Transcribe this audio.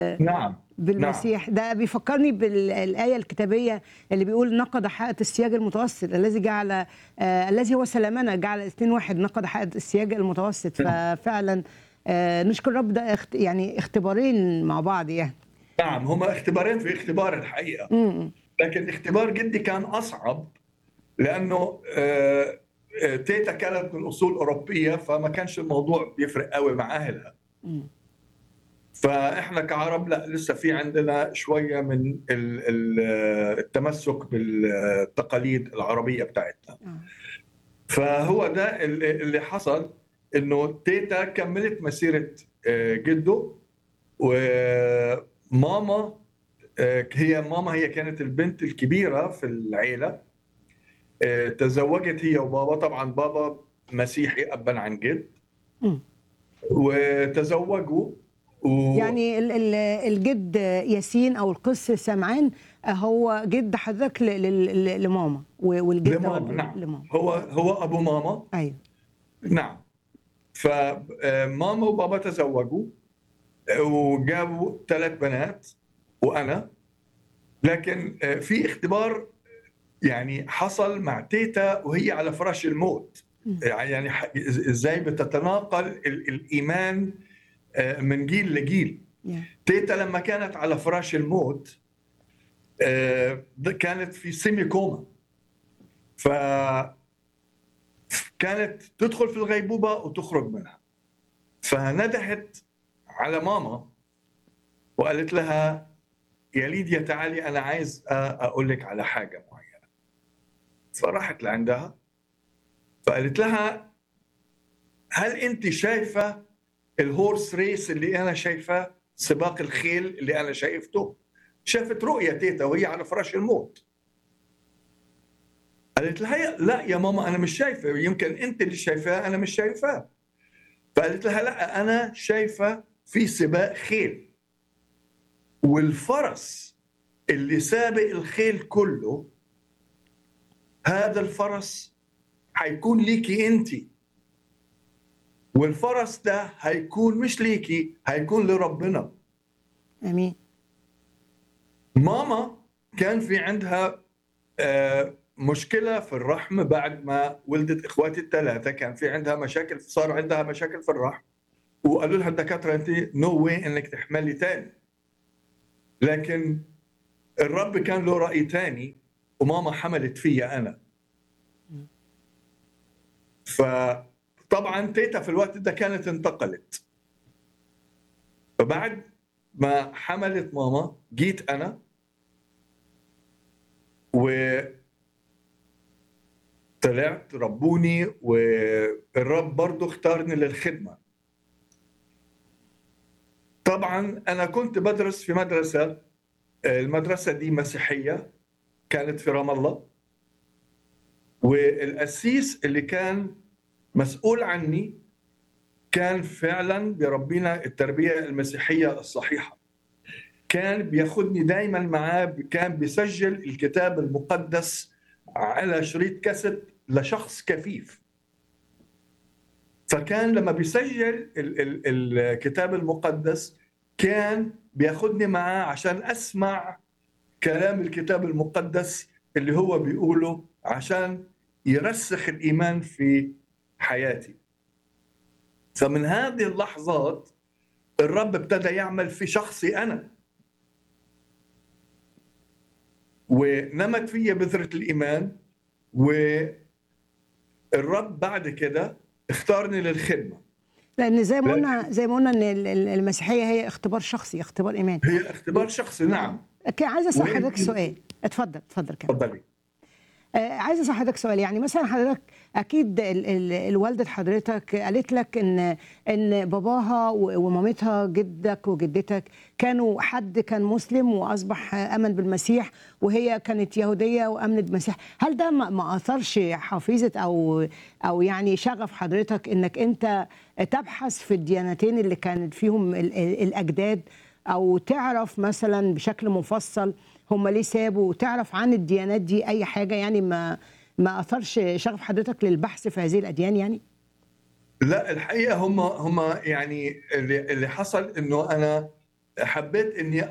نعم بالمسيح ده بيفكرني بالآية الكتابية اللي بيقول نقض حائط السياج المتوسط الذي جعل آه الذي هو سلامنا جعل الاثنين واحد نقض حائط السياج المتوسط ففعلا آه نشكر رب ده اخت يعني اختبارين مع بعض يعني نعم هما اختبارين في اختبار الحقيقة م- لكن اختبار جدي كان أصعب لأنه آه، آه، تيتا كانت من أصول أوروبية فما كانش الموضوع بيفرق قوي مع أهلها م. فاحنا كعرب لا لسه في عندنا شويه من ال- ال- التمسك بالتقاليد العربيه بتاعتنا آه. فهو ده اللي اللي حصل انه تيتا كملت مسيره آه، جده وماما آه، هي ماما هي كانت البنت الكبيره في العيله آه، تزوجت هي وبابا طبعا بابا مسيحي ابا عن جد مم. وتزوجوا و... يعني ال- ال- الجد ياسين او القس سمعان هو جد حضرتك ل- ل- ل- لماما و- والجده لماما برضه نعم لماما هو هو ابو ماما ايوه نعم فماما وبابا تزوجوا وجابوا ثلاث بنات وانا لكن في اختبار يعني حصل مع تيتا وهي على فراش الموت يعني ح- ازاي بتتناقل ال- الايمان من جيل لجيل يا. تيتا لما كانت على فراش الموت آه، ده كانت في سيمي كوما ف كانت تدخل في الغيبوبة وتخرج منها فندهت على ماما وقالت لها يا ليديا تعالي أنا عايز أ- أقول لك على حاجة معينة فراحت لعندها فقالت لها هل أنت شايفة الهورس ريس اللي أنا شايفاه سباق الخيل اللي أنا شايفته شافت رؤية تيتا وهي على فراش الموت قالت لها "يا- لا يا ماما انا مش شايفه يمكن انت اللي شايفاه انا مش شايفاه فقالت لها لا انا شايفه في سباق خيل والفرس اللي سابق الخيل كله هذا الفرس هيكون ليكي انت والفرس ده هيكون مش ليكي هيكون لربنا امين ماما كان في عندها آه، مشكلة في الرحم بعد ما ولدت اخواتي الثلاثة كان في عندها مشاكل صار عندها مشاكل في الرحم وقالوا لها الدكاترة انت نو واي انك تحملي تاني لكن الرب كان له رأي تاني وماما حملت فيا انا فطبعا تيتا في الوقت ده كانت انتقلت فبعد ما حملت ماما جيت انا و طلعت ربوني والرب برضو اختارني للخدمة طبعا أنا كنت بدرس في مدرسة المدرسة دي مسيحية كانت في رام الله والقسيس اللي كان مسؤول عني كان فعلا بيربينا التربية المسيحية الصحيحة كان بياخدني دايما معاه كان بيسجل الكتاب المقدس على شريط كاسيت لشخص كفيف فكان لما بيسجل ال- ال- الكتاب المقدس كان بياخدني معاه عشان اسمع كلام الكتاب المقدس اللي هو بيقوله عشان يرسخ الايمان في حياتي فمن هذه اللحظات الرب ابتدى يعمل في شخصي انا ونمت فيا بذرة الإيمان والرب بعد كده اختارني للخدمة لان زي ما لا. قلنا زي ما قلنا ان ال- ال- المسيحيه هي اختبار شخصي اختبار ايمان هي اختبار شخصي نعم كان عايزه اسال ويمكن- حضرتك سؤال اتفضل اتفضل كمان تفضلي آه، عايزه اسال حضرتك سؤال يعني مثلا حضرتك اكيد ال- ال- الوالده حضرتك قالت لك ان ان باباها و- ومامتها جدك وجدتك كانوا حد كان مسلم واصبح امن بالمسيح وهي كانت يهوديه وامنت بالمسيح هل ده ما ما اثرش حفيظه او او يعني شغف حضرتك انك انت تبحث في الديانتين اللي كانت فيهم ال- ال- الاجداد او تعرف مثلا بشكل مفصل هم ليه سابوا وتعرف عن الديانات دي اي حاجه يعني ما ما اثرش شغف حضرتك للبحث في هذه الاديان يعني لا الحقيقة هم هم يعني اللي, اللي حصل انه انا حبيت اني